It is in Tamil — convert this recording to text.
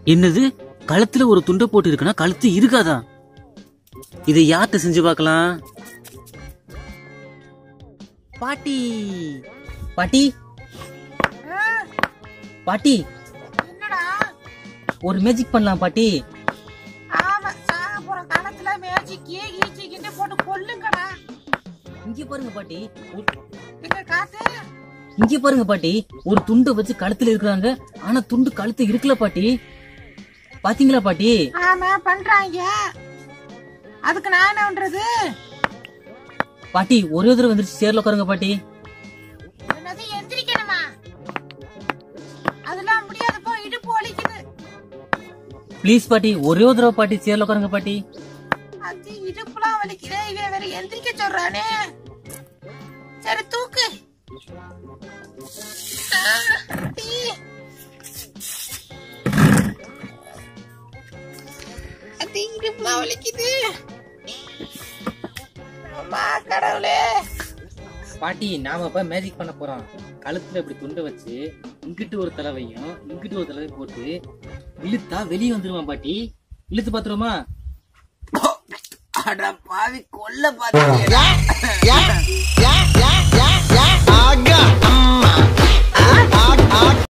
என்னது கழுத்துல ஒரு துண்டை போட்டு இருக்குன்னா கழுத்து இருக்காதா இதை யார்கிட்ட செஞ்சு பார்க்கலாம் பாட்டி பாட்டி பாட்டி என்னடா ஒரு மேஜிக் பண்ணலாம் பாட்டி ஆமா சாப்புறம் காலத்துல மேஜிக்கு ஈச்சிக்கிட்டு போட்டு கொல்லுங்கடா இங்க பாருங்க பாட்டி ஒரு- எங்க காத்து இங்க பாருங்க பாட்டி ஒரு துண்டை வச்சு கழுத்துல இருக்கிறாங்க ஆனா துண்டு கழுத்து இருக்குல்ல பாட்டி பாத்தீங்களா பாட்டி ஆமா பண்றாங்க அதுக்கு நான் என்ன பண்றது பாட்டி ஒரே தடவை வந்துருச்சு சேர்ல உட்காருங்க பாட்டி என்னது எந்திரிக்கணுமா அதெல்லாம் முடியாது போ இடுப்பு வலிக்குது ப்ளீஸ் பாட்டி ஒரே ஒரு தடவை பாட்டி சேர்ல உட்காருங்க பாட்டி அது இடுப்புலாம் வலிக்குதே இவன் வேற எந்திரிக்க சொல்றானே சரி தூக்கு ஆ, டீ. அது இடுப்புலாம் வலிக்குது அம்மா கடவுளே பாட்டி நாம இப்ப மேஜிக் பண்ண போறோம் கழுத்துல இப்படி துண்டை வச்சு இங்கிட்டு ஒரு தலைவையும் இங்கிட்டு ஒரு தலைவையும் போட்டு இழுத்தா வெளியே வந்துருவான் பாட்டி இழுத்து பாத்துருமா அட பாவி கொல்ல பாத்தீங்க ஆகா